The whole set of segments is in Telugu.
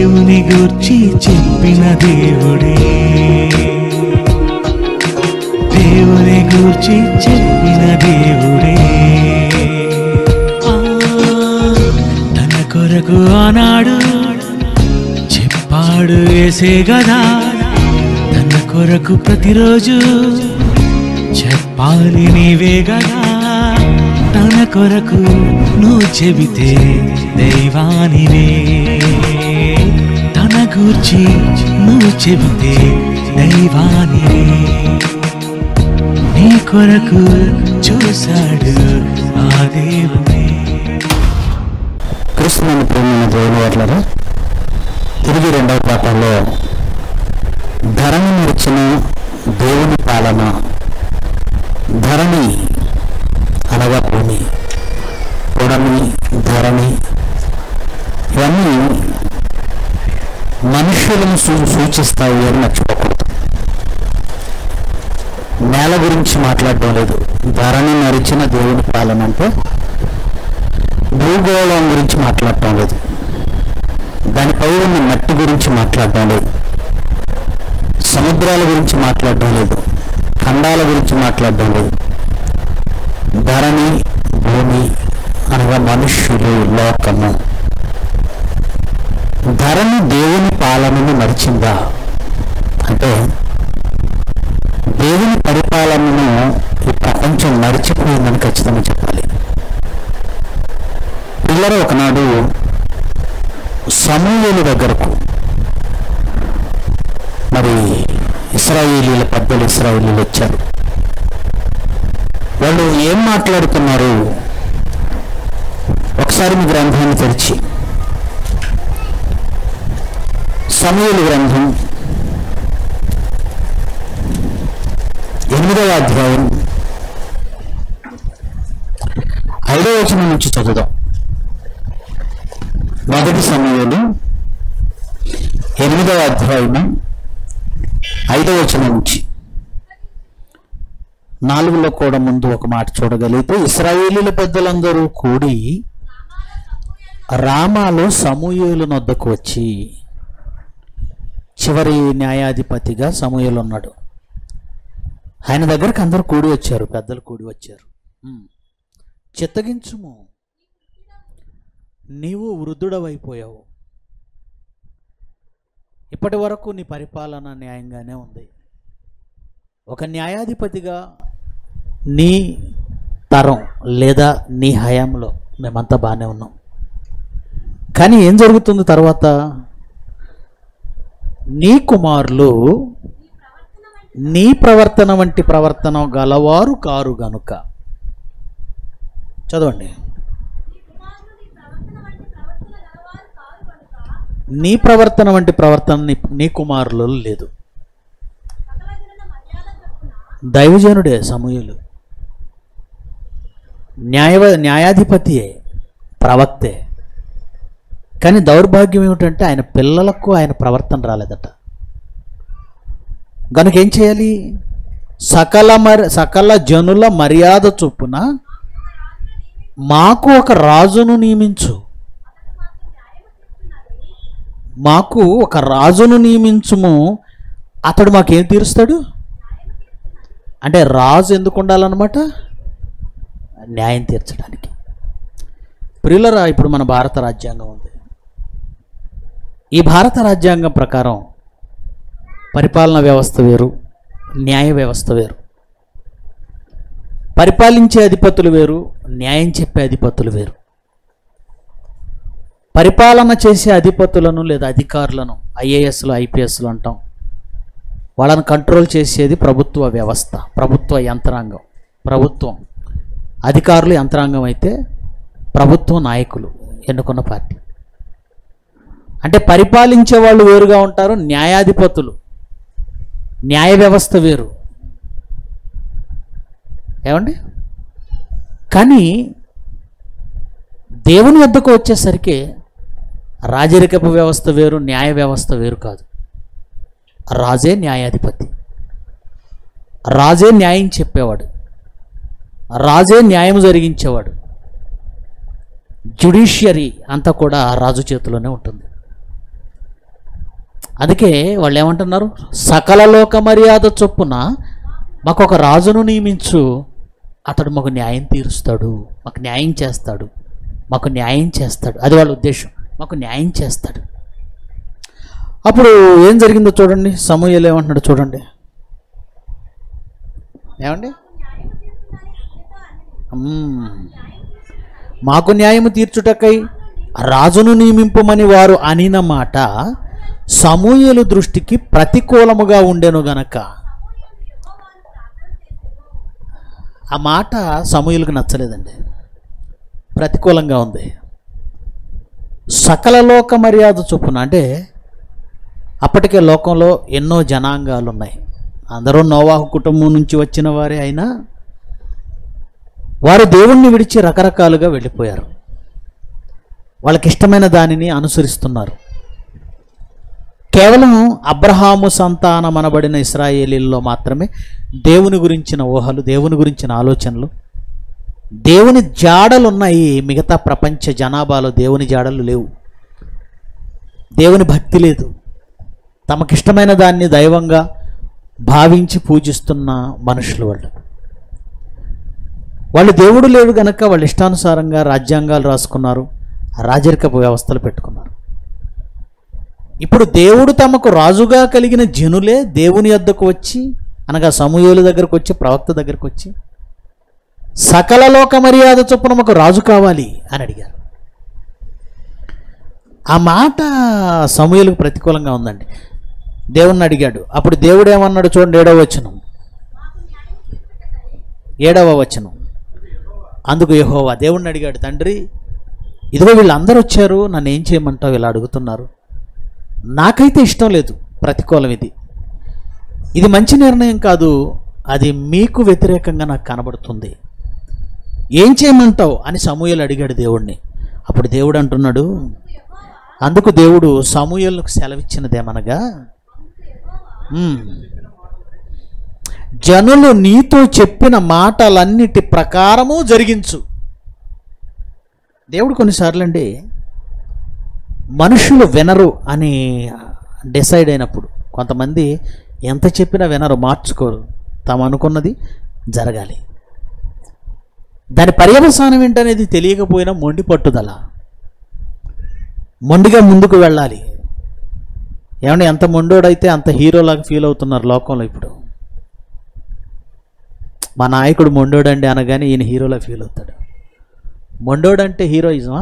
దేవుని గూర్చి చెప్పిన దేవుడే దేవుని గూర్చి చెప్పిన దేవుడే ఆ, తన కొరకు ఆనాడు చెప్పాడు వేసే గదా తన కొరకు ప్రతిరోజు చెప్పాలి నీవే గదా తన కొరకు నువ్వు చెబితే దైవానివే తన గూర్చి నువ్వు చెబితే దైవానివే నీ కొరకు చూశాడు ఆ దేవుడే క్రీస్తుని ప్రేమైన దేవుని వాళ్ళరా తిరిగి రెండవ పాఠంలో ధరణి నడిచిన దేవుని పాలన ధరణి అనగా భూమి పొడమి ధరణి ఇవన్నీ మనుషులను సూ సూచిస్తాయి అని మర్చిపోకూడదు నేల గురించి మాట్లాడడం లేదు ధరణి నడిచిన దేవుని పాలన అంటే భూగోళం గురించి మాట్లాడటం లేదు దానిపై ఉన్న మట్టి గురించి మాట్లాడటం లేదు సముద్రాల గురించి మాట్లాడటం లేదు ఖండాల గురించి మాట్లాడటం లేదు ధరణి భూమి అనగా మనుష్యులు లోకము ధరణి దేవుని పాలనను నడిచిందా అంటే దేవుని పరిపాలనను ఈ ప్రపంచం నడిచిపోయిందని ఖచ్చితంగా చెప్పాలి పిల్లలు ఒకనాడు సమూహుల దగ్గరకు మరి ఇస్రాయేలీల పెద్దలు ఇస్రాయేలీలు వచ్చారు వాళ్ళు ఏం మాట్లాడుతున్నారు ఒకసారి మీ గ్రంథాన్ని తెరిచి సమూహుల గ్రంథం ఎనిమిదవ అధ్యాయం ఐదవ వచనం నుంచి చదువుదాం మొదటి సమయంలో ఎనిమిదవ అధ్యాయం ఐదవ వచనం నుంచి నాలుగులో కూడా ముందు ఒక మాట చూడగలిగితే ఇస్రాయేలీల పెద్దలందరూ కూడి రామాలో సమూహుల నొద్దకు వచ్చి చివరి న్యాయాధిపతిగా సమూహలు ఉన్నాడు ఆయన దగ్గరకు అందరూ కూడి వచ్చారు పెద్దలు కూడి వచ్చారు ఉమ్. చిత్తగించుము నీవు వృద్ధుడవైపోయావు ఇప్పటి వరకు నీ పరిపాలన న్యాయంగానే ఉంది ఒక న్యాయాధిపతిగా నీ తరం లేదా నీ హయాంలో మేమంతా బాగానే ఉన్నాం కానీ ఏం జరుగుతుంది తర్వాత నీ కుమారులు నీ ప్రవర్తన వంటి ప్రవర్తన గలవారు కారు గనుక చదవండి నీ ప్రవర్తన వంటి ప్రవర్తన నీ నీ కుమారులు లేదు దైవజనుడే సమూహులు న్యాయ న్యాయాధిపతియే ప్రవక్తే కానీ దౌర్భాగ్యం ఏమిటంటే ఆయన పిల్లలకు ఆయన ప్రవర్తన రాలేదట కనుక ఏం చేయాలి సకల మరి సకల జనుల మర్యాద చొప్పున మాకు ఒక రాజును నియమించు మాకు ఒక రాజును నియమించుము అతడు మాకేం తీరుస్తాడు అంటే రాజు ఎందుకు ఉండాలన్నమాట న్యాయం తీర్చడానికి ప్రియులరా ఇప్పుడు మన భారత రాజ్యాంగం ఉంది ఈ భారత రాజ్యాంగం ప్రకారం పరిపాలన వ్యవస్థ వేరు న్యాయ వ్యవస్థ వేరు పరిపాలించే అధిపతులు వేరు న్యాయం చెప్పే అధిపతులు వేరు పరిపాలన చేసే అధిపతులను లేదా అధికారులను ఐఏఎస్లు ఐపీఎస్లు అంటాం వాళ్ళని కంట్రోల్ చేసేది ప్రభుత్వ వ్యవస్థ ప్రభుత్వ యంత్రాంగం ప్రభుత్వం అధికారులు యంత్రాంగం అయితే ప్రభుత్వ నాయకులు ఎన్నుకున్న పార్టీ అంటే పరిపాలించే వాళ్ళు వేరుగా ఉంటారు న్యాయాధిపతులు న్యాయ వ్యవస్థ వేరు ఏమండి కానీ దేవుని వద్దకు వచ్చేసరికి రాజరికపు వ్యవస్థ వేరు న్యాయ వ్యవస్థ వేరు కాదు రాజే న్యాయాధిపతి రాజే న్యాయం చెప్పేవాడు రాజే న్యాయం జరిగించేవాడు జ్యుడిషియరీ అంతా కూడా ఆ రాజు చేతిలోనే ఉంటుంది అందుకే వాళ్ళు ఏమంటున్నారు సకల లోక మర్యాద చొప్పున మాకు ఒక రాజును నియమించు అతడు మాకు న్యాయం తీరుస్తాడు మాకు న్యాయం చేస్తాడు మాకు న్యాయం చేస్తాడు అది వాళ్ళ ఉద్దేశం మాకు న్యాయం చేస్తాడు అప్పుడు ఏం జరిగిందో చూడండి సమూహలు ఏమంటున్నాడు చూడండి ఏమండి మ్మ్. మాకు న్యాయము తీర్చుటకై రాజును నియమింపమని వారు అనిన మాట సమూహలు దృష్టికి ప్రతికూలముగా ఉండెను గనక ఆ మాట సమూహలకు నచ్చలేదండి ప్రతికూలంగా ఉంది సకల లోక మర్యాద చొప్పున అంటే అప్పటికే లోకంలో ఎన్నో జనాంగాలు ఉన్నాయి అందరూ నోవాహు కుటుంబం నుంచి వచ్చిన వారే అయినా వారు దేవుణ్ణి విడిచి రకరకాలుగా వెళ్ళిపోయారు వాళ్ళకి ఇష్టమైన దానిని అనుసరిస్తున్నారు కేవలం అబ్రహాము సంతానం అనబడిన ఇస్రాయేలీల్లో మాత్రమే దేవుని గురించిన ఊహలు దేవుని గురించిన ఆలోచనలు దేవుని జాడలు ఉన్నాయి మిగతా ప్రపంచ జనాభాలో దేవుని జాడలు లేవు దేవుని భక్తి లేదు తమకిష్టమైన దాన్ని దైవంగా భావించి పూజిస్తున్న మనుషులు వాళ్ళు వాళ్ళు దేవుడు లేడు గనక వాళ్ళ ఇష్టానుసారంగా రాజ్యాంగాలు రాసుకున్నారు రాజరికపు వ్యవస్థలు పెట్టుకున్నారు ఇప్పుడు దేవుడు తమకు రాజుగా కలిగిన జనులే దేవుని యొద్దకు వచ్చి అనగా సమూహల దగ్గరకు వచ్చి ప్రవక్త దగ్గరకు వచ్చి సకల లోక మర్యాద చొప్పున మాకు రాజు కావాలి అని అడిగారు ఆ మాట సమూహలకు ప్రతికూలంగా ఉందండి దేవుణ్ణి అడిగాడు అప్పుడు దేవుడు ఏమన్నాడు చూడండి ఏడవ వచనం ఏడవ వచనం అందుకు యెహోవా దేవుణ్ణి అడిగాడు తండ్రి ఇదిగో వీళ్ళందరూ వచ్చారు నన్ను ఏం చేయమంటావు ఇలా అడుగుతున్నారు నాకైతే ఇష్టం లేదు ప్రతికూలం ఇది ఇది మంచి నిర్ణయం కాదు అది మీకు వ్యతిరేకంగా నాకు కనబడుతుంది ఏం చేయమంటావు అని సమూహలు అడిగాడు దేవుణ్ణి అప్పుడు దేవుడు అంటున్నాడు అందుకు దేవుడు సమూహలకు సెలవిచ్చినదేమనగా "ఉమ్, జనులు నీతో చెప్పిన మాటలన్నిటి ప్రకారము జరిగించు దేవుడు కొన్నిసార్లు అండి మనుషులు వినరు అని డిసైడ్ అయినప్పుడు కొంతమంది ఎంత చెప్పినా వినరు మార్చుకోరు తాము అనుకున్నది జరగాలి దాని పర్యవసానం ఏంటనేది తెలియకపోయినా మొండి పట్టుదల మొండిగా ముందుకు వెళ్ళాలి ఏమంటే ఎంత మొండోడైతే అంత హీరోలాగా ఫీల్ అవుతున్నారు లోకంలో ఇప్పుడు మా నాయకుడు మొండోడండి అనగానే ఈయన హీరోలా ఫీల్ అవుతాడు మొండోడంటే హీరోయిజమా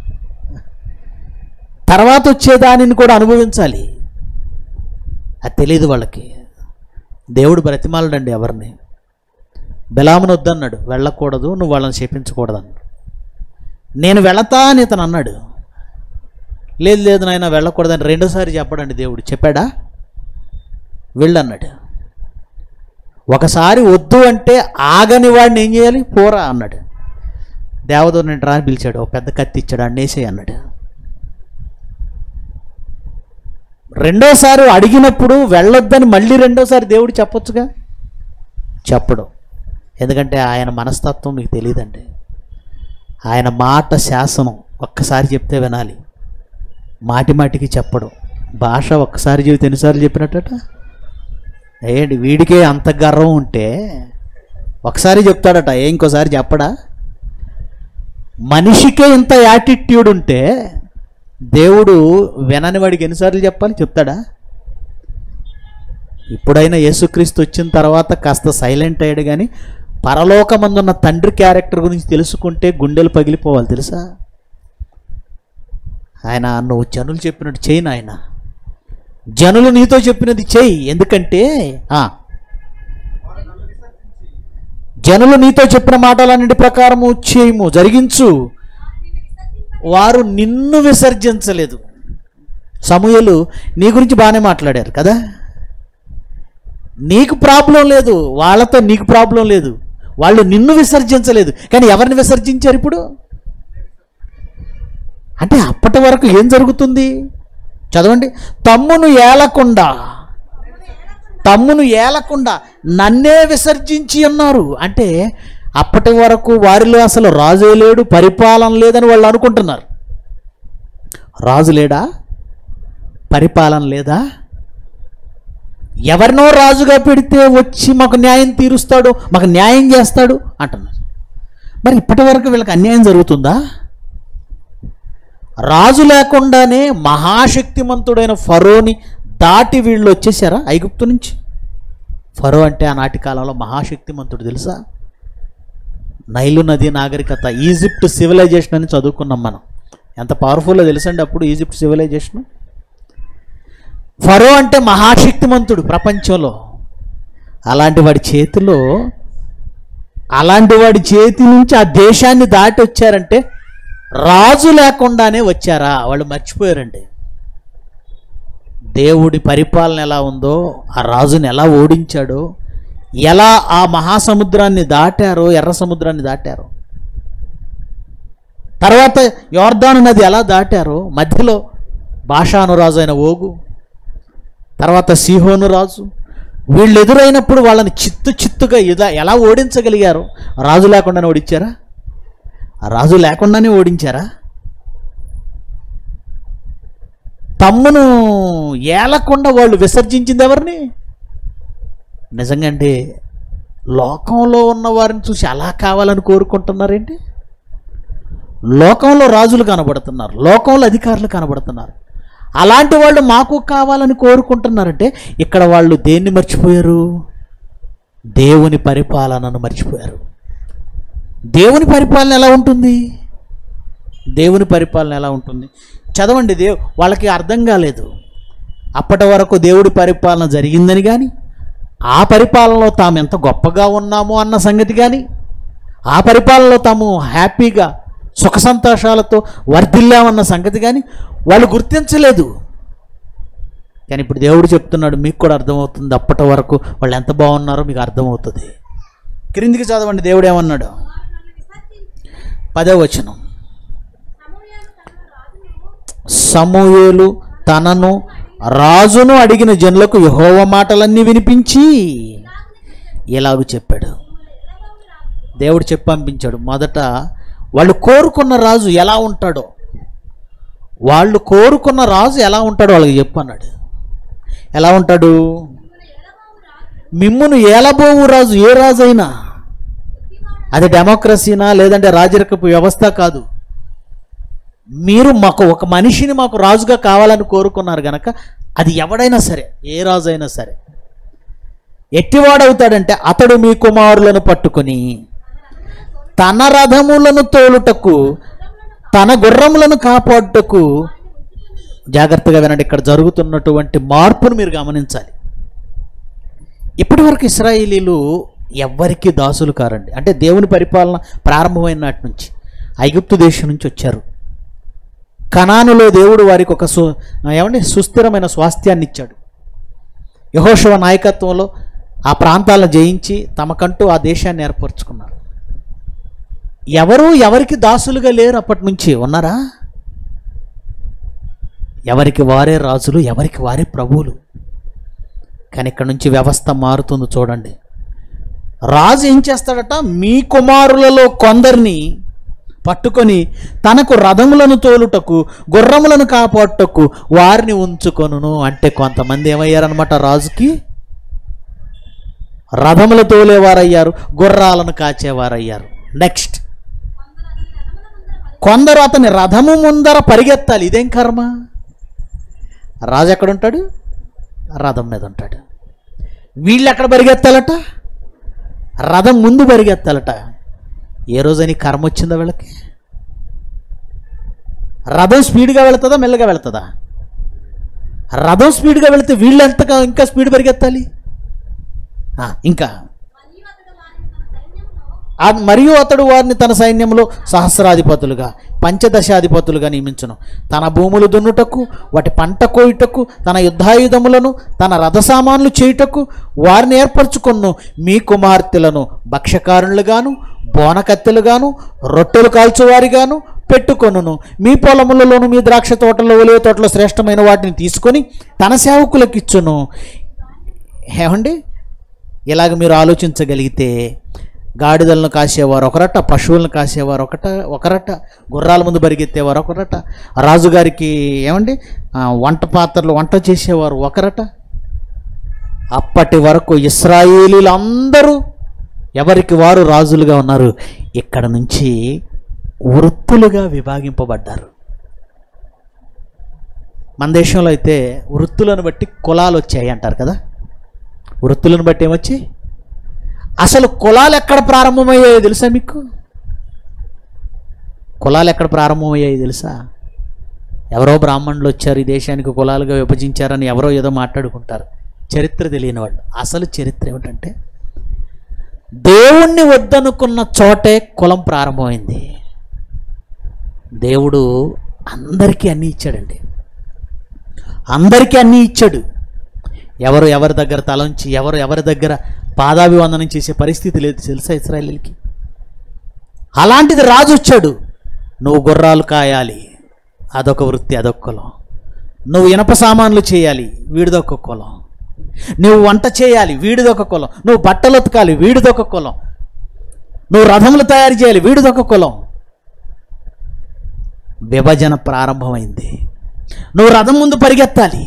తర్వాత వచ్చే దానిని కూడా అనుభవించాలి అది తెలియదు వాళ్ళకి దేవుడు బ్రతిమాలడండి ఎవరిని బెలామును వద్దన్నాడు వెళ్ళకూడదు నువ్వు వాళ్ళని చేపించకూడదు అన్నాడు నేను వెళతా అని ఇతను అన్నాడు లేదు లేదు నాయన వెళ్ళకూడదని రెండోసారి చెప్పడండి దేవుడు చెప్పాడా వెళ్ళన్నాడు ఒకసారి వద్దు అంటే ఆగని వాడిని ఏం చేయాలి పోరా అన్నాడు దేవదూరిని రాని పిలిచాడు ఒక పెద్ద కత్తి ఇచ్చాడు అన్నేసే అన్నాడు రెండోసారి అడిగినప్పుడు వెళ్ళొద్దని మళ్ళీ రెండోసారి దేవుడు చెప్పొచ్చుగా చెప్పడు ఎందుకంటే ఆయన మనస్తత్వం మీకు తెలియదండి ఆయన మాట శాసనం ఒక్కసారి చెప్తే వినాలి మాటి మాటికి చెప్పడం భాష ఒక్కసారి చెబితే ఎన్నిసార్లు చెప్పినట్టట ఏంటి వీడికే అంత గర్వం ఉంటే ఒకసారి చెప్తాడట ఏ ఇంకోసారి చెప్పడా మనిషికే ఇంత యాటిట్యూడ్ ఉంటే దేవుడు వినని వాడికి ఎన్నిసార్లు చెప్పాలి చెప్తాడా ఇప్పుడైనా యేసుక్రీస్తు వచ్చిన తర్వాత కాస్త సైలెంట్ అయ్యాడు కానీ పరలోకమందున్న తండ్రి క్యారెక్టర్ గురించి తెలుసుకుంటే గుండెలు పగిలిపోవాలి తెలుసా ఆయన నువ్వు జనులు చెప్పినట్టు చేయి నాయన జనులు నీతో చెప్పినది చేయి ఎందుకంటే ఆ, జనులు నీతో చెప్పిన మాటలన్నిటి ప్రకారము చేయము జరిగించు వారు నిన్ను విసర్జించలేదు సమూహలు నీ గురించి బాగానే మాట్లాడారు కదా నీకు ప్రాబ్లం లేదు వాళ్ళతో నీకు ప్రాబ్లం లేదు వాళ్ళు నిన్ను విసర్జించలేదు కానీ ఎవరిని విసర్జించారు ఇప్పుడు అంటే అప్పటి వరకు ఏం జరుగుతుంది చదవండి తమ్మును ఏలకుండా తమ్మును ఏలకుండా నన్నే విసర్జించి ఉన్నారు అంటే అప్పటి వరకు వారిలో అసలు రాజే లేడు పరిపాలన లేదని వాళ్ళు అనుకుంటున్నారు రాజు లేడా పరిపాలన లేదా ఎవరినో రాజుగా పెడితే వచ్చి మాకు న్యాయం తీరుస్తాడు మాకు న్యాయం చేస్తాడు అంటున్నారు మరి ఇప్పటి వరకు వీళ్ళకి అన్యాయం జరుగుతుందా రాజు లేకుండానే మహాశక్తిమంతుడైన ఫరోని దాటి వీళ్ళు వచ్చేసారా ఐగుప్తు నుంచి ఫరో అంటే ఆనాటి కాలంలో మహాశక్తిమంతుడు తెలుసా నైలు నది నాగరికత ఈజిప్ట్ సివిలైజేషన్ అని చదువుకున్నాం మనం ఎంత పవర్ఫుల్లో తెలుసండి అప్పుడు ఈజిప్ట్ సివిలైజేషన్ ఫరో అంటే మహాశక్తిమంతుడు ప్రపంచంలో అలాంటి వాడి చేతిలో అలాంటి వాడి చేతి నుంచి ఆ దేశాన్ని దాటి వచ్చారంటే రాజు లేకుండానే వచ్చారా వాళ్ళు మర్చిపోయారండి దేవుడి పరిపాలన ఎలా ఉందో ఆ రాజుని ఎలా ఓడించాడో ఎలా ఆ మహాసముద్రాన్ని దాటారో ఎర్ర సముద్రాన్ని దాటారో తర్వాత యోర్దాను నది ఎలా దాటారో మధ్యలో భాషాను రాజు అయిన ఓగు తర్వాత సిహోను రాజు వీళ్ళు ఎదురైనప్పుడు వాళ్ళని చిత్తు చిత్తుగా ఇలా ఎలా ఓడించగలిగారు రాజు లేకుండానే ఓడించారా ఆ రాజు లేకుండానే ఓడించారా తమ్మును ఏలకుండా వాళ్ళు విసర్జించింది ఎవరిని నిజంగా అంటే లోకంలో ఉన్న వారిని చూసి అలా కావాలని కోరుకుంటున్నారేంటి లోకంలో రాజులు కనబడుతున్నారు లోకంలో అధికారులు కనబడుతున్నారు అలాంటి వాళ్ళు మాకు కావాలని కోరుకుంటున్నారంటే ఇక్కడ వాళ్ళు దేన్ని మర్చిపోయారు దేవుని పరిపాలనను మర్చిపోయారు దేవుని పరిపాలన ఎలా ఉంటుంది దేవుని పరిపాలన ఎలా ఉంటుంది చదవండి దేవు వాళ్ళకి అర్థం కాలేదు అప్పటి వరకు దేవుడి పరిపాలన జరిగిందని కానీ ఆ పరిపాలనలో తాము ఎంత గొప్పగా ఉన్నామో అన్న సంగతి కానీ ఆ పరిపాలనలో తాము హ్యాపీగా సుఖ సంతోషాలతో వర్ధిల్లామన్న సంగతి కానీ వాళ్ళు గుర్తించలేదు కానీ ఇప్పుడు దేవుడు చెప్తున్నాడు మీకు కూడా అర్థమవుతుంది అప్పటి వరకు వాళ్ళు ఎంత బాగున్నారో మీకు అర్థమవుతుంది క్రిందికి చదవండి దేవుడు ఏమన్నాడు పదో వచనం సమూయేలు తనను రాజును అడిగిన జనులకు యహోవ మాటలన్నీ వినిపించి ఇలాగూ చెప్పాడు దేవుడు చెప్పి పంపించాడు మొదట వాళ్ళు కోరుకున్న రాజు ఎలా ఉంటాడో వాళ్ళు కోరుకున్న రాజు ఎలా ఉంటాడో వాళ్ళకి చెప్పు అన్నాడు ఎలా ఉంటాడు మిమ్మును ఏలబోవు రాజు ఏ రాజు అయినా అది డెమోక్రసీనా లేదంటే రాజరికపు వ్యవస్థ కాదు మీరు మాకు ఒక మనిషిని మాకు రాజుగా కావాలని కోరుకున్నారు గనక అది ఎవడైనా సరే ఏ రాజు అయినా సరే ఎట్టివాడవుతాడంటే అతడు మీ కుమారులను పట్టుకొని తన రథములను తోలుటకు తన గుర్రములను కాపాడుటకు జాగ్రత్తగా వినండి ఇక్కడ జరుగుతున్నటువంటి మార్పును మీరు గమనించాలి ఇప్పటివరకు ఇస్రాయేలీలు ఎవ్వరికీ దాసులు కారండి అంటే దేవుని పరిపాలన ప్రారంభమైన నాటి నుంచి ఐగుప్తు దేశం నుంచి వచ్చారు కనానులో దేవుడు వారికి ఒక సు ఏమండి సుస్థిరమైన స్వాస్థ్యాన్ని ఇచ్చాడు యహోశవ నాయకత్వంలో ఆ ప్రాంతాలను జయించి తమకంటూ ఆ దేశాన్ని ఏర్పరచుకున్నారు ఎవరు ఎవరికి దాసులుగా లేరు అప్పటి నుంచి ఉన్నారా ఎవరికి వారే రాజులు ఎవరికి వారే ప్రభువులు కానీ ఇక్కడ నుంచి వ్యవస్థ మారుతుంది చూడండి రాజు ఏం చేస్తాడట మీ కుమారులలో కొందరిని పట్టుకొని తనకు రథములను తోలుటకు గుర్రములను కాపాడుటకు వారిని ఉంచుకొనును అంటే కొంతమంది ఏమయ్యారనమాట రాజుకి రథములు తోలేవారయ్యారు గుర్రాలను కాచేవారయ్యారు నెక్స్ట్ కొందరు అతని రథము ముందర పరిగెత్తాలి ఇదేం కర్మ రాజు ఎక్కడుంటాడు రథం మీద ఉంటాడు వీళ్ళు ఎక్కడ పరిగెత్తాలట రథం ముందు పరిగెత్తాలట ఏ రోజని కర్మ వచ్చిందా వీళ్ళకి రథం స్పీడ్గా వెళుతుందా మెల్లగా వెళుతుందా రథం స్పీడ్గా వెళితే వీళ్ళు ఎంతగా ఇంకా స్పీడ్ పరిగెత్తాలి ఆ, ఇంకా ఆ మరియు అతడు వారిని తన సైన్యంలో సహస్రాధిపతులుగా పంచదశాధిపతులుగా నియమించును తన భూములు దున్నుటకు వాటి పంట కోయుటకు తన యుద్ధాయుధములను తన రథ సామాన్లు చేయుటకు వారిని ఏర్పరచుకొను మీ కుమార్తెలను భక్ష్యకారులుగాను బోనకత్తెలుగాను రొట్టెలు కాల్చువారిగాను పెట్టుకొనును మీ పొలములలోను మీ ద్రాక్ష తోటలో ఒలివ తోటలో శ్రేష్టమైన వాటిని తీసుకొని తన సేవకులకు ఇచ్చును ఏమండి ఇలాగ మీరు ఆలోచించగలిగితే గాడిదలను కాసేవారు ఒకరట పశువులను కాసేవారు ఒకట ఒకరట గుర్రాల ముందు పరిగెత్తేవారు ఒకరట రాజుగారికి ఏమండి ఆ, వంట పాత్రలు వంట చేసేవారు ఒకరట అప్పటి వరకు ఇస్రాయేలీలందరూ ఎవరికి వారు రాజులుగా ఉన్నారు ఇక్కడ నుంచి వృత్తులుగా విభాగింపబడ్డారు మన దేశంలో అయితే వృత్తులను బట్టి కులాలు వచ్చాయి అంటారు కదా వృత్తులను బట్టి ఏమొచ్చి అసలు కులాలు ఎక్కడ ప్రారంభమయ్యాయో తెలుసా మీకు కులాలు ఎక్కడ ప్రారంభమయ్యాయి తెలుసా ఎవరో బ్రాహ్మణులు వచ్చారు ఈ దేశానికి కులాలుగా విభజించారని ఎవరో ఏదో మాట్లాడుకుంటారు చరిత్ర తెలియని వాళ్ళు అసలు చరిత్ర ఏమిటంటే దేవుణ్ణి వద్దనుకున్న చోటే కులం ప్రారంభమైంది దేవుడు అందరికీ అన్నీ ఇచ్చాడండి అందరికీ అన్నీ ఇచ్చాడు ఎవరు ఎవరి దగ్గర తలంచి ఎవరు ఎవరి దగ్గర పాదాభివందనం చేసే పరిస్థితి లేదు తెలుసా ఇస్రాయలీలకి అలాంటిది రాజు వచ్చాడు నువ్వు గుర్రాలు కాయాలి అదొక వృత్తి అదొక కులం నువ్వు ఇనప సామాన్లు చేయాలి వీడిదొక కులం నువ్వు వంట చేయాలి వీడిదొక కులం నువ్వు బట్టలు ఉతకాలి వీడిదొక కులం నువ్వు రథములు తయారు చేయాలి వీడిదొక కులం విభజన ప్రారంభమైంది నువ్వు రథం ముందు పరిగెత్తాలి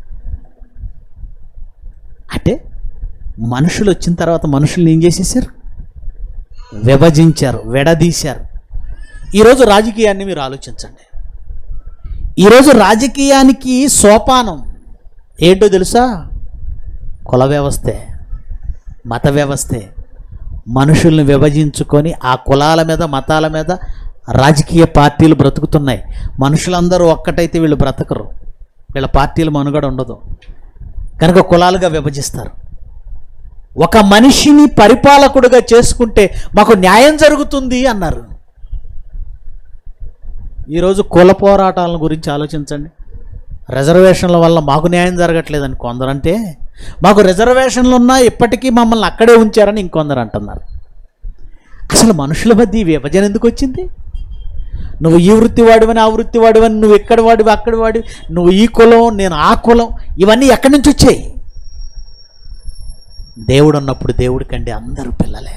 అంటే మనుషులు వచ్చిన తర్వాత మనుషుల్ని ఏం చేసేసారు విభజించారు విడదీశారు ఈరోజు రాజకీయాన్ని మీరు ఆలోచించండి ఈరోజు రాజకీయానికి సోపానం ఏంటో తెలుసా కుల వ్యవస్థే మత వ్యవస్థే మనుషుల్ని విభజించుకొని ఆ కులాల మీద మతాల మీద రాజకీయ పార్టీలు బ్రతుకుతున్నాయి మనుషులందరూ ఒక్కటైతే వీళ్ళు బ్రతకరు వీళ్ళ పార్టీల మనుగడ ఉండదు కనుక కులాలుగా విభజిస్తారు ఒక మనిషిని పరిపాలకుడుగా చేసుకుంటే మాకు న్యాయం జరుగుతుంది అన్నారు ఈరోజు కుల పోరాటాల గురించి ఆలోచించండి రిజర్వేషన్ల వల్ల మాకు న్యాయం జరగట్లేదని కొందరంటే మాకు రిజర్వేషన్లు ఉన్నా ఇప్పటికీ మమ్మల్ని అక్కడే ఉంచారని ఇంకొందరు అంటున్నారు అసలు మనుషుల మధ్య ఈ విభజన ఎందుకు వచ్చింది నువ్వు ఈ వృత్తి వాడివని ఆ వృత్తి వాడివని నువ్వు ఎక్కడ వాడివి అక్కడ వాడి నువ్వు ఈ కులం నేను ఆ కులం ఇవన్నీ ఎక్కడి నుంచి వచ్చాయి దేవుడు ఉన్నప్పుడు దేవుడికండి అందరూ పిల్లలే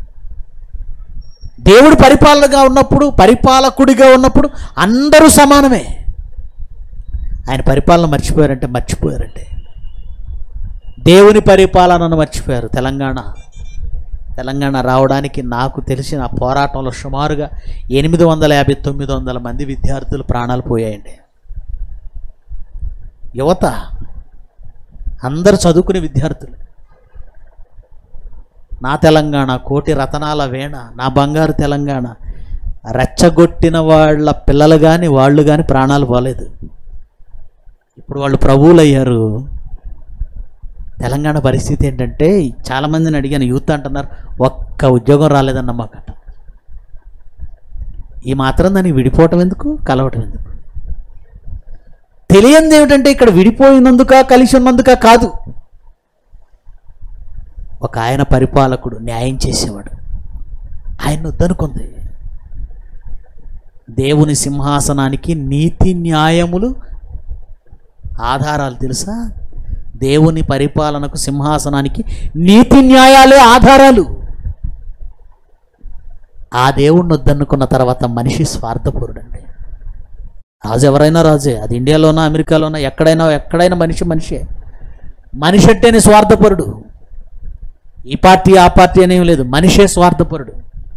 దేవుడు పరిపాలనగా ఉన్నప్పుడు పరిపాలకుడిగా ఉన్నప్పుడు అందరూ సమానమే ఆయన పరిపాలన మర్చిపోయారంటే మర్చిపోయారంటే దేవుని పరిపాలనను మర్చిపోయారు తెలంగాణ తెలంగాణ రావడానికి నాకు తెలిసిన ఆ పోరాటంలో సుమారుగా ఎనిమిది వందల యాభై తొమ్మిది వందల మంది విద్యార్థులు ప్రాణాలు పోయాయండి యువత అందరు చదువుకునే విద్యార్థులు నా తెలంగాణ కోటి రతనాల వేణ నా బంగారు తెలంగాణ రెచ్చగొట్టిన వాళ్ళ పిల్లలు కానీ వాళ్ళు కానీ ప్రాణాలు పోలేదు ఇప్పుడు వాళ్ళు ప్రభువులు అయ్యారు తెలంగాణ పరిస్థితి ఏంటంటే చాలామందిని అడిగాను యూత్ అంటున్నారు ఒక్క ఉద్యోగం రాలేదన్న మాకట ఈ మాత్రం దానికి విడిపోవటం ఎందుకు కలవటం ఎందుకు తెలియంది ఏమిటంటే ఇక్కడ విడిపోయినందుక కలిసి ఉన్నందుక కాదు ఒక ఆయన పరిపాలకుడు న్యాయం చేసేవాడు ఆయన వద్దనుకుంది దేవుని సింహాసనానికి నీతి న్యాయములు ఆధారాలు తెలుసా దేవుని పరిపాలనకు సింహాసనానికి నీతి న్యాయాలే ఆధారాలు ఆ దేవుణ్ణి వద్దనుకున్న తర్వాత మనిషి స్వార్థపరుడండి రాజు ఎవరైనా రాజే అది ఇండియాలోనా అమెరికాలోనా ఎక్కడైనా ఎక్కడైనా మనిషి మనిషే మనిషి అంటేనే స్వార్థపరుడు ఈ పార్టీ ఆ పార్టీ అనేం లేదు మనిషే స్వార్థపరుడు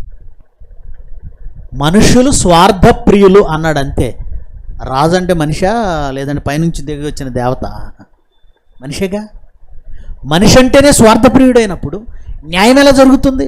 మనుషులు స్వార్థప్రియులు అన్నాడు అంతే రాజు అంటే మనిషా లేదంటే పైనుంచి దిగి వచ్చిన దేవత మనిషేగా మనిషి అంటేనే స్వార్థప్రియుడైనప్పుడు న్యాయం ఎలా జరుగుతుంది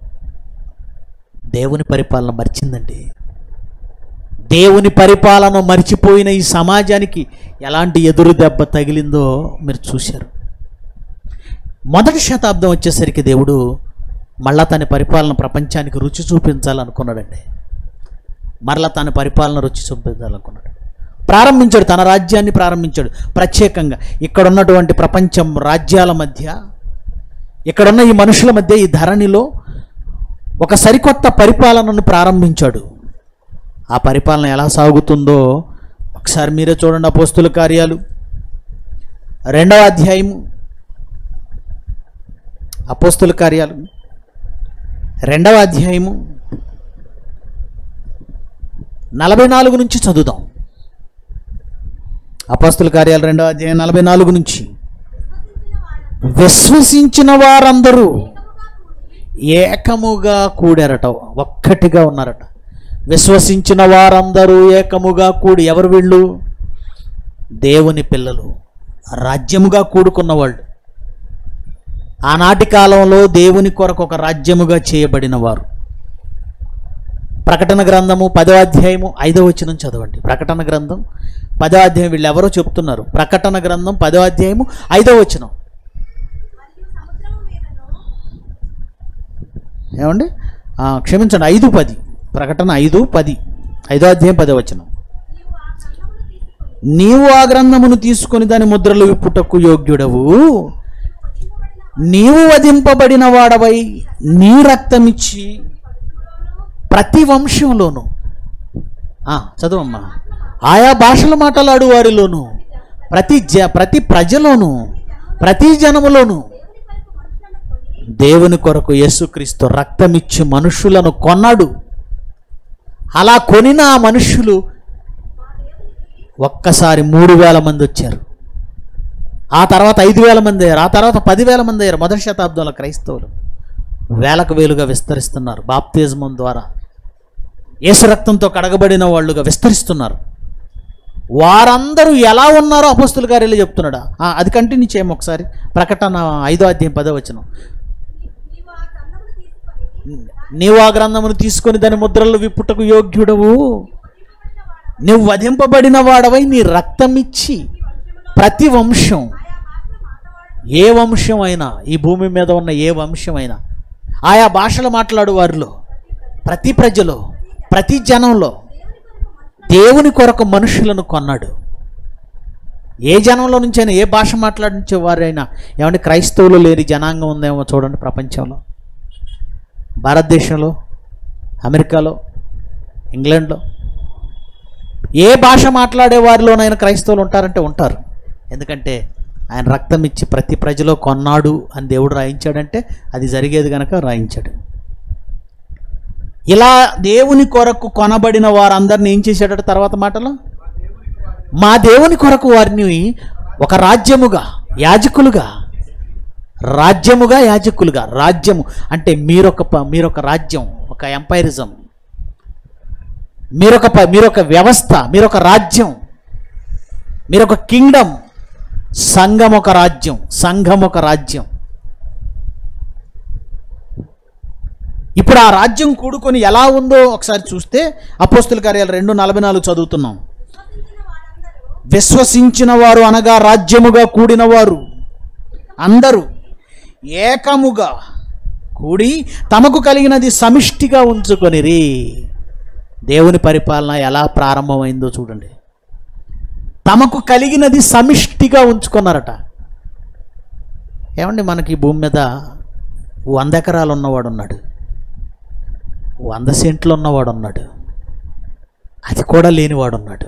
దేవుని పరిపాలన మర్చిందండి దేవుని పరిపాలన మర్చిపోయిన ఈ సమాజానికి ఎలాంటి ఎదురు దెబ్బ తగిలిందో మీరు చూశారు మొదటి శతాబ్దం వచ్చేసరికి దేవుడు మళ్ళా తన పరిపాలన ప్రపంచానికి రుచి చూపించాలనుకున్నాడండి మరలా తన పరిపాలన రుచి చూపించాలనుకున్నాడు ప్రారంభించాడు తన రాజ్యాన్ని ప్రారంభించాడు ప్రత్యేకంగా ఇక్కడ ఉన్నటువంటి ప్రపంచం రాజ్యాల మధ్య ఇక్కడున్న ఈ మనుషుల మధ్య ఈ ధరణిలో ఒక సరికొత్త పరిపాలనను ప్రారంభించాడు ఆ పరిపాలన ఎలా సాగుతుందో ఒకసారి మీరే చూడండి అపోస్తుల కార్యాలు రెండవ అధ్యాయము అపోస్తుల కార్యాలు రెండవ అధ్యాయము నలభై నాలుగు నుంచి చదువుదాం అపోస్తుల కార్యాలు రెండవ అధ్యాయం నలభై నాలుగు నుంచి విశ్వసించిన వారందరూ ఏకముగా కూడారట ఒక్కటిగా ఉన్నారట విశ్వసించిన వారందరూ ఏకముగా కూడి ఎవరు వీళ్ళు దేవుని పిల్లలు రాజ్యముగా కూడుకున్న వాళ్ళు ఆనాటి కాలంలో దేవుని కొరకు ఒక రాజ్యముగా చేయబడిన వారు ప్రకటన గ్రంథము పదో అధ్యాయము ఐదో వచనం చదవండి ప్రకటన గ్రంథం పదో అధ్యాయం వీళ్ళు ఎవరో చెప్తున్నారు ప్రకటన గ్రంథం పదో అధ్యాయము ఐదో వచనం ఏమండి ఆ, క్షమించండి ఐదు పది ప్రకటన ఐదు పది ఐదో అధ్యాయం పదో వచనం నీవు ఆ గ్రంథమును తీసుకొని దాని ముద్రలు విప్పుటకు యోగ్యుడవు నీవు వధింపబడిన వాడవై నీ రక్తమిచ్చి ప్రతి వంశంలోను ఆ, చదువమ్మా ఆయా భాషలు మాట్లాడు వారిలోను ప్రతి జ ప్రతి ప్రజలోను ప్రతి జనములోను దేవుని కొరకు యేసుక్రీస్తు రక్తమిచ్చి మనుషులను కొన్నాడు అలా కొనిన ఆ మనుషులు ఒక్కసారి మూడు వేల మంది వచ్చారు ఆ తర్వాత ఐదు వేల మంది అయ్యారు ఆ తర్వాత పదివేల మంది అయ్యారు మొదటి శతాబ్దంలో క్రైస్తవులు వేలకు వేలుగా విస్తరిస్తున్నారు బాప్తిజమం ద్వారా యేసు రక్తంతో కడగబడిన వాళ్ళుగా విస్తరిస్తున్నారు వారందరూ ఎలా ఉన్నారో అపోస్తుల కార్యాలు చెప్తున్నాడా ఆ, అది కంటిన్యూ చేయము ఒకసారి ప్రకటన ఐదో అధ్యాయం పదో వచనం నీవు ఆ గ్రంథమును తీసుకొని దాని ముద్రలు విప్పుటకు యోగ్యుడవు నువ్వు వధింపబడిన వాడవై నీ రక్తమిచ్చి ప్రతి వంశం ఏ వంశం అయినా ఈ భూమి మీద ఉన్న ఏ వంశం అయినా ఆయా భాషలు మాట్లాడు వారిలో ప్రతి ప్రజలో ప్రతి జనంలో దేవుని కొరకు మనుషులను కొన్నాడు ఏ జనంలో నుంచైనా ఏ భాష మాట్లాడించే వారైనా ఏమంటే క్రైస్తవులు లేని జనాంగం ఉందేమో చూడండి ప్రపంచంలో భారతదేశంలో అమెరికాలో ఇంగ్లాండ్లో ఏ భాష మాట్లాడే వారిలోనైనా క్రైస్తవులు ఉంటారంటే ఉంటారు ఎందుకంటే ఆయన రక్తం ఇచ్చి ప్రతి ప్రజలో కొన్నాడు అని దేవుడు రాయించాడంటే అది జరిగేది కనుక రాయించాడు ఇలా దేవుని కొరకు కొనబడిన వారందరిని ఏం చేశాడట తర్వాత మాటలో మా దేవుని కొరకు వారిని ఒక రాజ్యముగా యాజకులుగా రాజ్యముగా యాజకులుగా రాజ్యము అంటే మీరొక ప- మీరొక రాజ్యం ఒక ఎంపైరిజం మీరొక ప- మీరొక వ్యవస్థ మీరొక రాజ్యం మీరొక కింగ్డమ్ సంఘం ఒక రాజ్యం సంఘం ఒక రాజ్యం ఇప్పుడు ఆ రాజ్యం కూడుకొని ఎలా ఉందో ఒకసారి చూస్తే అపోస్తుల కార్యాలు రెండు నలభై నాలుగు చదువుతున్నాం విశ్వసించిన వారు అనగా రాజ్యముగా కూడిన వారు అందరూ ఏకముగా కూడి తమకు కలిగినది సమిష్టిగా ఉంచుకొనిరి దేవుని పరిపాలన ఎలా ప్రారంభమైందో చూడండి తమకు కలిగినది సమిష్టిగా ఉంచుకున్నారట ఏమండి మనకి ఈ భూమి మీద వంద ఎకరాలు ఉన్నవాడు ఉన్నాడు వంద సెంట్లు ఉన్నవాడు ఉన్నాడు అది కూడా లేనివాడు ఉన్నాడు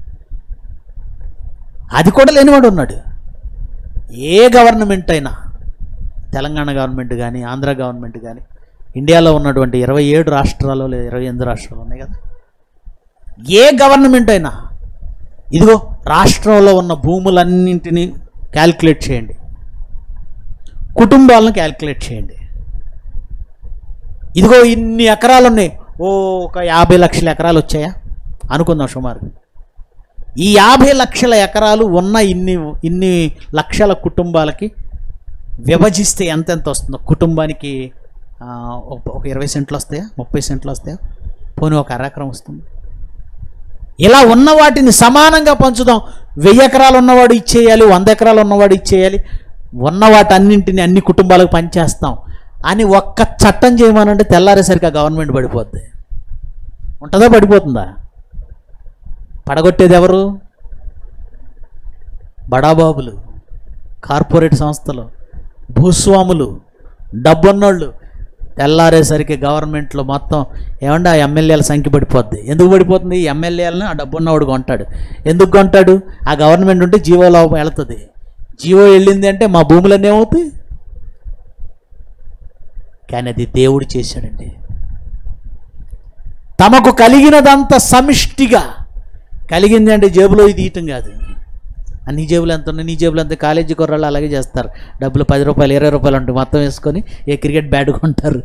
అది కూడా లేనివాడు ఉన్నాడు ఏ గవర్నమెంట్ అయినా తెలంగాణ గవర్నమెంట్ కానీ ఆంధ్ర గవర్నమెంట్ కానీ ఇండియాలో ఉన్నటువంటి ఇరవై ఏడు రాష్ట్రాలు లేదా ఇరవై ఎనిమిది రాష్ట్రాలు ఉన్నాయి కదా ఏ గవర్నమెంట్ అయినా ఇదిగో రాష్ట్రంలో ఉన్న భూములన్నింటినీ క్యాల్కులేట్ చేయండి కుటుంబాలను క్యాల్కులేట్ చేయండి ఇదిగో ఇన్ని ఎకరాలు ఉన్నాయి ఓ ఒక యాభై లక్షల ఎకరాలు వచ్చాయా అనుకుందాం సుమారు ఈ యాభై లక్షల ఎకరాలు ఉన్న ఇన్ని ఇన్ని లక్షల కుటుంబాలకి విభజిస్తే ఎంతెంత వస్తుందో కుటుంబానికి ఆ, ఒక- ఒక ఇరవై సెంట్లు వస్తాయా ముప్పై సెంట్లు వస్తాయా పోనీ ఒక అరెకరం వస్తుంది ఇలా ఉన్న వాటిని సమానంగా పంచుదాం వెయ్యి ఎకరాలు ఉన్నవాడు ఇచ్చేయాలి వంద ఎకరాలు ఉన్నవాడు ఇచ్చేయాలి ఉన్న వాటన్నింటిని అన్ని కుటుంబాలకు పంచేస్తాం అని ఒక్క చట్టం చేయమనంటే తెల్లారేసరికి ఆ గవర్నమెంట్ పడిపోద్ది ఉంటుందా పడిపోతుందా పడగొట్టేది ఎవరు బడాబాబులు కార్పొరేట్ సంస్థలు భూస్వాములు డబ్బున్నోళ్ళు తెల్లారేసరికి గవర్నమెంట్లో మొత్తం ఏమంటే ఆ ఎమ్మెల్యేల సంఖ్య పడిపోద్ది ఎందుకు పడిపోతుంది ఈ ఎమ్మెల్యేలను ఆ డబ్బున్నవాడు కొంటాడు ఎందుకు కొంటాడు ఆ గవర్నమెంట్ ఉంటే జీవోలో వెళుతుంది జీవో వెళ్ళింది అంటే మా భూములన్నీ ఏమవుతాయి కానీ అది దేవుడు చేశాడండి తమకు కలిగినదంతా సమిష్టిగా కలిగింది అంటే జేబులో ఇది ఇయటం కాదు ఆ నీ జేబులు ఎంత ఉన్నాయి నీ జేబులు ఎంత కాలేజీ కుర్రాళ్ళు అలాగే చేస్తారు డబ్బులు పది రూపాయలు ఇరవై రూపాయలు ఉంటాయి మొత్తం వేసుకొని ఏ క్రికెట్ బ్యాట్ కొంటారు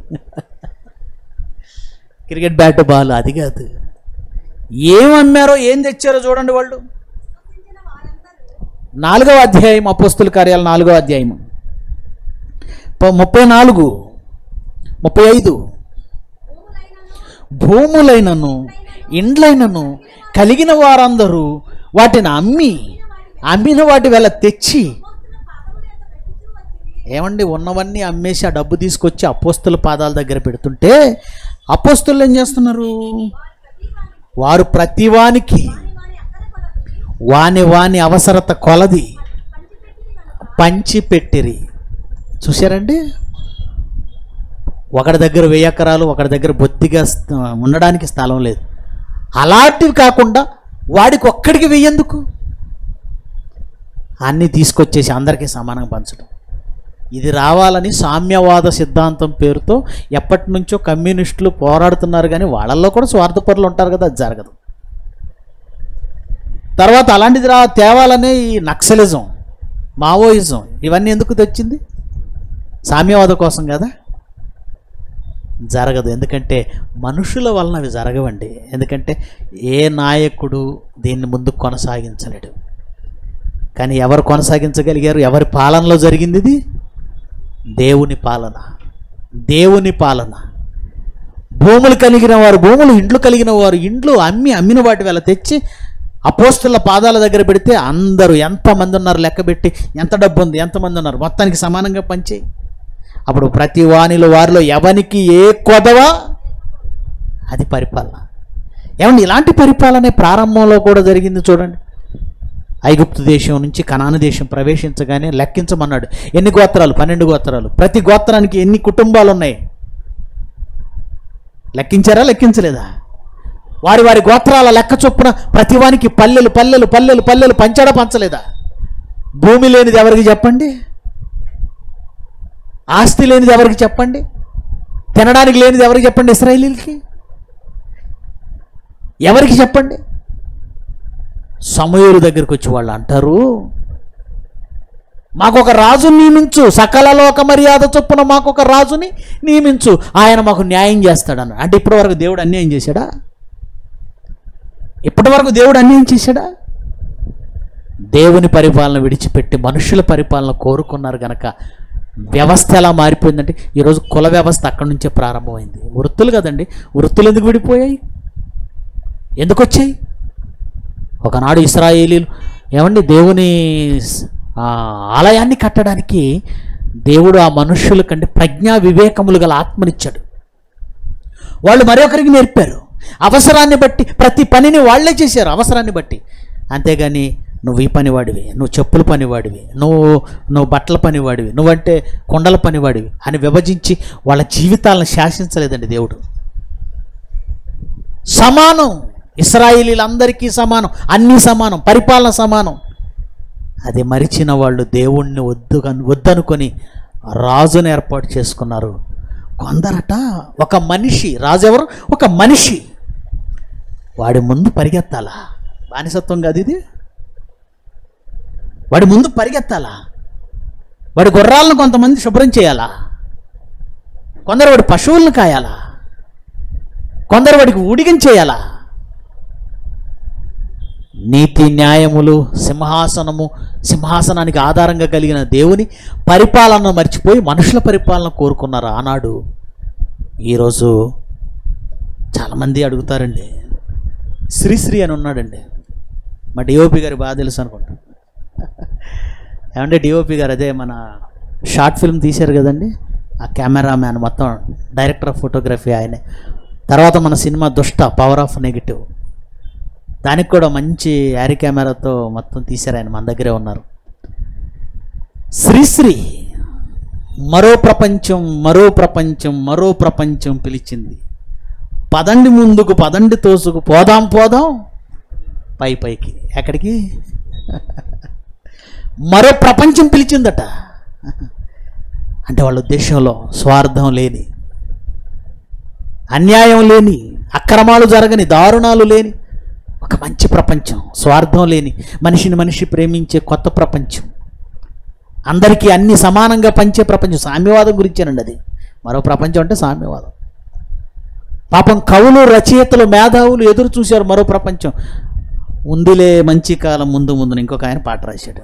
క్రికెట్ బ్యాట్ బాల్ అది కాదు ఏం అమ్మారో ఏం తెచ్చారో చూడండి వాళ్ళు నాలుగవ అధ్యాయం అపోస్తుల కార్యాలు నాలుగవ అధ్యాయం ప- ముప్పై నాలుగు ముప్పై ఐదు భూములైనను ఇండ్లైనను కలిగిన వారందరూ వాటిని అమ్మి అమ్మిన వాటి వేళ తెచ్చి ఏమండి ఉన్నవన్నీ అమ్మేసి ఆ డబ్బు తీసుకొచ్చి అపోస్తుల పాదాల దగ్గర పెడుతుంటే అపోస్తులు ఏం చేస్తున్నారు వారు ప్రతివానికి వాని వాని అవసరత కొలది పంచి పెట్టిరి చూశారండి ఒకడి దగ్గర వెయ్యి ఎకరాలు ఒకడి దగ్గర బొత్తిగా స్థ- ఉండడానికి స్థలం లేదు అలాంటివి కాకుండా వాడికి ఒక్కడికి వెయ్యేందుకు అన్నీ తీసుకొచ్చేసి అందరికీ సమానంగా పంచడం ఇది రావాలని సామ్యవాద సిద్ధాంతం పేరుతో ఎప్పటి నుంచో కమ్యూనిస్టులు పోరాడుతున్నారు కానీ వాళ్ళల్లో కూడా స్వార్థపరులు ఉంటారు కదా అది జరగదు తర్వాత అలాంటిది రా తేవాలనే ఈ నక్సలిజం మావోయిజం ఇవన్నీ ఎందుకు తెచ్చింది సామ్యవాద కోసం కదా జరగదు ఎందుకంటే మనుషుల వలన అవి జరగవండి ఎందుకంటే ఏ నాయకుడు దీన్ని ముందుకు కొనసాగించలేడు కానీ ఎవరు కొనసాగించగలిగారు ఎవరి పాలనలో జరిగింది ఇది దేవుని పాలన దేవుని పాలన భూములు కలిగిన వారు భూములు ఇండ్లు కలిగిన వారు ఇండ్లు అమ్మి అమ్మిన వాటి వేళ తెచ్చి అపోస్తుల పాదాల దగ్గర పెడితే అందరూ ఎంతమంది ఉన్నారు లెక్క పెట్టి ఎంత డబ్బు ఉంది ఎంతమంది ఉన్నారు మొత్తానికి సమానంగా పంచేయి అప్పుడు ప్రతి వానిలో వారిలో ఎవనికి ఏ కొదవా అది పరిపాలన ఏమండి ఇలాంటి పరిపాలనే ప్రారంభంలో కూడా జరిగింది చూడండి ఐగుప్తు దేశం నుంచి కనాన దేశం ప్రవేశించగానే లెక్కించమన్నాడు ఎన్ని గోత్రాలు పన్నెండు గోత్రాలు ప్రతి గోత్రానికి ఎన్ని కుటుంబాలు ఉన్నాయి లెక్కించారా లెక్కించలేదా వారి వారి గోత్రాల లెక్క చొప్పున ప్రతివానికి పల్లెలు పల్లెలు పల్లెలు పల్లెలు పంచాడా పంచలేదా భూమి లేనిది ఎవరికి చెప్పండి ఆస్తి లేనిది ఎవరికి చెప్పండి తినడానికి లేనిది ఎవరికి చెప్పండి ఇస్రాయేలీలకి ఎవరికి చెప్పండి సమూహుల దగ్గరికి వచ్చి వాళ్ళు అంటారు మాకు ఒక రాజుని నియమించు సకల లోక మర్యాద చొప్పున మాకు ఒక రాజుని నియమించు ఆయన మాకు న్యాయం చేస్తాడన్న అంటే ఇప్పటివరకు దేవుడు అన్యాయం చేశాడా ఇప్పటివరకు దేవుడు అన్యాయం చేశాడా దేవుని పరిపాలన విడిచిపెట్టి మనుషుల పరిపాలన కోరుకున్నారు గనక వ్యవస్థ ఎలా మారిపోయిందంటే ఈరోజు కుల వ్యవస్థ అక్కడి నుంచే ప్రారంభమైంది వృత్తులు కదండి వృత్తులు ఎందుకు విడిపోయాయి ఎందుకు వచ్చాయి ఒకనాడు ఇస్రాయేలీలు ఏమండి దేవుని ఆ, ఆలయాన్ని కట్టడానికి దేవుడు ఆ మనుష్యుల కంటే ప్రజ్ఞా వివేకములు గల ఆత్మనిచ్చాడు వాళ్ళు మరొకరికి నేర్పారు అవసరాన్ని బట్టి ప్రతి పనిని వాళ్ళే చేశారు అవసరాన్ని బట్టి అంతేగాని నువ్వు ఈ పనివాడివి నువ్వు చెప్పుల పనివాడివి నువ్వు నువ్వు బట్టల పనివాడివి నువ్వంటే కొండల పనివాడివి అని విభజించి వాళ్ళ జీవితాలను శాసించలేదండి దేవుడు సమానం ఇస్రాయిలీలందరికీ సమానం అన్నీ సమానం పరిపాలన సమానం అది మరిచిన వాళ్ళు దేవుణ్ణి వద్దు వద్దనుకొని రాజును ఏర్పాటు చేసుకున్నారు కొందరట ఒక మనిషి రాజు ఎవరు ఒక మనిషి వాడి ముందు పరిగెత్తాలా బానిసత్వం కాదు ఇది వాడి ముందు పరిగెత్తాలా వాడి గుర్రాలను కొంతమంది శుభ్రం చేయాలా కొందరు వాడి పశువులను కాయాలా కొందరు వాడికి ఊడిగం చేయాలా నీతి న్యాయములు సింహాసనము సింహాసనానికి ఆధారంగా కలిగిన దేవుని పరిపాలన మర్చిపోయి మనుషుల పరిపాలన కోరుకున్నారు ఆనాడు ఈరోజు చాలామంది అడుగుతారండి శ్రీశ్రీ అని ఉన్నాడండి మా డిఓపి గారి బాగా తెలుసు అనుకుంటా ఏమంటే డిఓపి గారు అదే మన షార్ట్ ఫిల్మ్ తీశారు కదండి ఆ కెమెరా మ్యాన్ మొత్తం డైరెక్టర్ ఆఫ్ ఫోటోగ్రఫీ ఆయనే తర్వాత మన సినిమా దుష్ట పవర్ ఆఫ్ నెగిటివ్ దానికి కూడా మంచి యారీ కెమెరాతో మొత్తం తీశారు ఆయన మన దగ్గరే ఉన్నారు శ్రీశ్రీ మరో ప్రపంచం మరో ప్రపంచం మరో ప్రపంచం పిలిచింది పదండి ముందుకు పదండి తోసుకు పోదాం పోదాం పై పైకి ఎక్కడికి మరో ప్రపంచం పిలిచిందట అంటే వాళ్ళ ఉద్దేశంలో స్వార్థం లేని అన్యాయం లేని అక్రమాలు జరగని దారుణాలు లేని ఒక మంచి ప్రపంచం స్వార్థం లేని మనిషిని మనిషి ప్రేమించే కొత్త ప్రపంచం అందరికీ అన్ని సమానంగా పంచే ప్రపంచం సామ్యవాదం గురించేనండి అది మరో ప్రపంచం అంటే సామ్యవాదం పాపం కవులు రచయితలు మేధావులు ఎదురు చూశారు మరో ప్రపంచం ఉందిలే మంచి కాలం ముందు ముందు ఇంకొక ఆయన పాట రాశాడు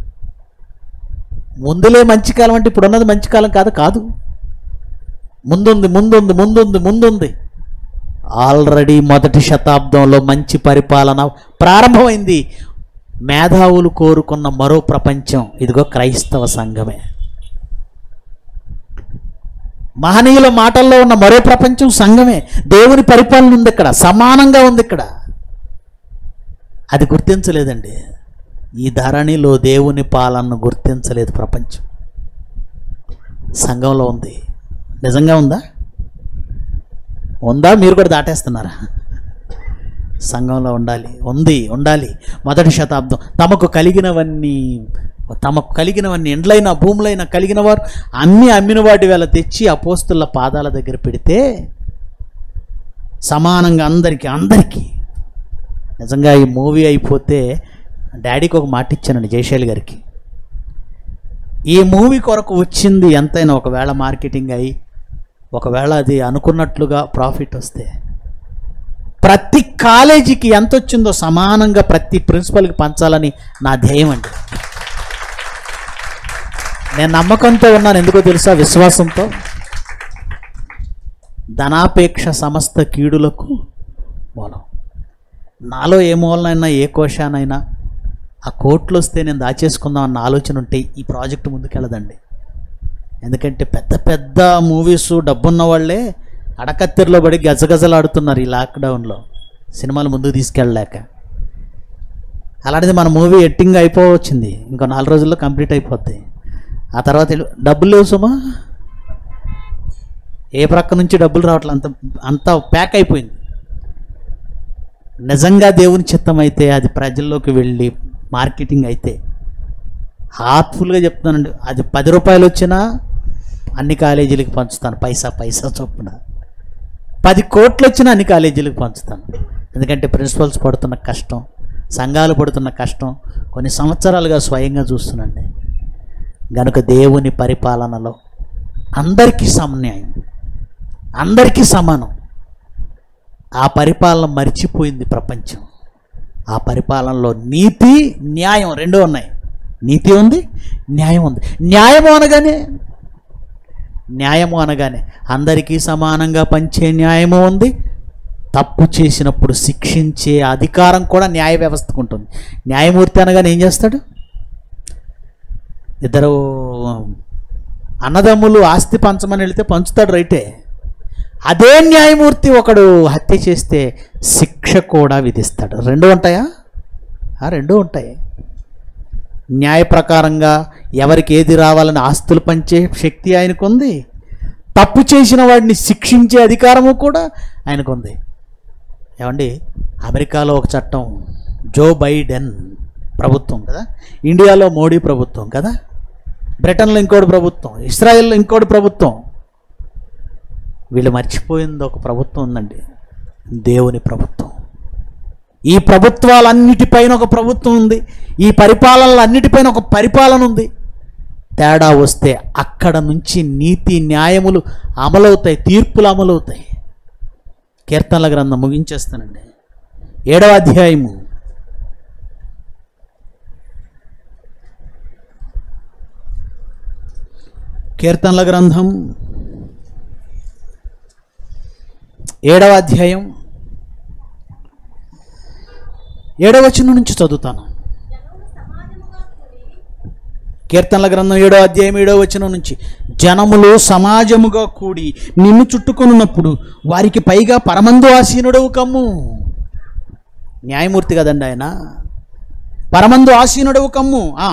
ముందులే మంచి కాలం అంటే ఇప్పుడు ఉన్నది మంచి కాలం కాదు కాదు ముందుంది ముందుంది ముందుంది ముందుంది ఆల్రెడీ మొదటి శతాబ్దంలో మంచి పరిపాలన ప్రారంభమైంది మేధావులు కోరుకున్న మరో ప్రపంచం ఇదిగో క్రైస్తవ సంఘమే మహనీయుల మాటల్లో ఉన్న మరో ప్రపంచం సంఘమే దేవుని పరిపాలన ఉంది ఇక్కడ సమానంగా ఉంది ఇక్కడ అది గుర్తించలేదండి ఈ ధరణిలో దేవుని పాలనను గుర్తించలేదు ప్రపంచం సంఘంలో ఉంది నిజంగా ఉందా ఉందా మీరు కూడా దాటేస్తున్నారా సంఘంలో ఉండాలి ఉంది ఉండాలి మొదటి శతాబ్దం తమకు కలిగినవన్నీ తమకు కలిగినవన్నీ ఎండ్లైన భూములైన కలిగిన వారు అన్ని అమ్మిన వాటి వేళ తెచ్చి అపోస్తుల పాదాల దగ్గర పెడితే సమానంగా అందరికీ అందరికీ నిజంగా ఈ మూవీ అయిపోతే డాడీకి ఒక మాట ఇచ్చానండి జయశైలి గారికి ఈ మూవీ కొరకు వచ్చింది ఎంతైనా ఒకవేళ మార్కెటింగ్ అయ్యి ఒకవేళ అది అనుకున్నట్లుగా ప్రాఫిట్ వస్తే ప్రతి కాలేజీకి ఎంత వచ్చిందో సమానంగా ప్రతి ప్రిన్సిపల్కి పంచాలని నా ధ్యేయం అండి నేను నమ్మకంతో ఉన్నాను ఎందుకో తెలుసా విశ్వాసంతో ధనాపేక్ష సమస్త కీడులకు మూలం నాలో ఏ మూలనైనా ఏ కోశానైనా ఆ కోట్లు వస్తే నేను దాచేసుకుందాం అన్న ఆలోచన ఉంటే ఈ ప్రాజెక్ట్ ముందుకెళ్ళదండి ఎందుకంటే పెద్ద పెద్ద మూవీస్ డబ్బున్న వాళ్ళే అడకత్తెరలో పడి గజగజలాడుతున్నారు ఈ లాక్డౌన్లో సినిమాలు ముందుకు తీసుకెళ్ళలేక అలాంటిది మన మూవీ ఎట్టింగ్ అయిపోవచ్చింది ఇంకో నాలుగు రోజుల్లో కంప్లీట్ అయిపోద్ది ఆ తర్వాత వెళ్ళు- డబ్బులు లేవు సుమా ఏ ప్రక్క నుంచి డబ్బులు రావట్లేదు అంత అంత ప్యాక్ అయిపోయింది నిజంగా దేవుని చిత్తం అయితే అది ప్రజల్లోకి వెళ్ళి మార్కెటింగ్ అయితే హార్ట్ఫుల్గా చెప్తున్నానండి అది పది రూపాయలు వచ్చినా అన్ని కాలేజీలకు పంచుతాను పైసా పైసా చొప్పున పది కోట్లు వచ్చినా అన్ని కాలేజీలకు పంచుతాను ఎందుకంటే ప్రిన్సిపల్స్ పడుతున్న కష్టం సంఘాలు పడుతున్న కష్టం కొన్ని సంవత్సరాలుగా స్వయంగా చూస్తున్నాండి గనుక దేవుని పరిపాలనలో అందరికీ సమన్యాయం అందరికీ సమానం ఆ పరిపాలన మర్చిపోయింది ప్రపంచం ఆ పరిపాలనలో నీతి న్యాయం రెండు ఉన్నాయి నీతి ఉంది న్యాయం ఉంది న్యాయము అనగానే న్యాయము అనగానే అందరికీ సమానంగా పంచే న్యాయము ఉంది తప్పు చేసినప్పుడు శిక్షించే అధికారం కూడా న్యాయ వ్యవస్థకు ఉంటుంది న్యాయమూర్తి అనగానే ఏం చేస్తాడు ఇద్దరు అన్నదమ్ములు ఆస్తి పంచమని వెళితే పంచుతాడు రైటే అదే న్యాయమూర్తి ఒకడు హత్య చేస్తే శిక్ష కూడా విధిస్తాడు రెండు ఉంటాయా ఆ, రెండు ఉంటాయి న్యాయ ప్రకారంగా ఎవరికి ఏది రావాలని ఆస్తులు పంచే శక్తి ఆయనకు ఉంది తప్పు చేసిన వాడిని శిక్షించే అధికారము కూడా ఆయనకు ఉంది ఏమండి అమెరికాలో ఒక చట్టం జో బైడెన్ ప్రభుత్వం కదా ఇండియాలో మోడీ ప్రభుత్వం కదా బ్రిటన్లో ఇంకోటి ప్రభుత్వం ఇస్రాయెల్లో ఇంకోటి ప్రభుత్వం వీళ్ళు మర్చిపోయింది ఒక ప్రభుత్వం ఉందండి దేవుని ప్రభుత్వం ఈ ప్రభుత్వాలన్నిటిపైన ఒక ప్రభుత్వం ఉంది ఈ పరిపాలనలు అన్నిటిపైన ఒక పరిపాలన ఉంది తేడా వస్తే అక్కడ నుంచి నీతి న్యాయములు అమలవుతాయి తీర్పులు అమలవుతాయి కీర్తనల గ్రంథం ముగించేస్తానండి ఏడవ అధ్యాయము కీర్తనల గ్రంథం ఏడవ అధ్యాయం ఏడవ వచనం నుంచి చదువుతాను కీర్తనల గ్రంథం ఏడో అధ్యాయం ఏడో వచనం నుంచి జనములు సమాజముగా కూడి నిన్ను చుట్టుకొనున్నప్పుడు వారికి పైగా పరమందు ఆసీనుడవు కమ్ము న్యాయమూర్తి కదండి ఆయన పరమందు ఆసీనుడవు కమ్ము ఆ.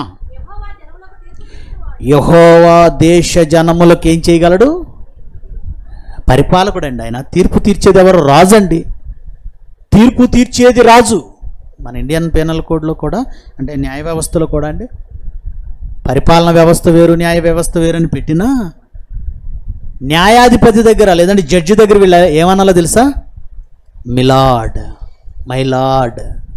యెహోవా దేశ జనములకు ఏం చేయగలడు పరిపాలకుడు అండి ఆయన తీర్పు తీర్చేది ఎవరు రాజు అండి తీర్పు తీర్చేది రాజు మన ఇండియన్ పీనల్ కోడ్లో కూడా అంటే న్యాయ వ్యవస్థలో కూడా అండి పరిపాలన వ్యవస్థ వేరు న్యాయ వ్యవస్థ వేరు అని పెట్టినా న్యాయాధిపతి దగ్గర లేదంటే జడ్జి దగ్గర వీళ్ళ ఏమనాలో తెలుసా మిలాడ్ మై లార్డ్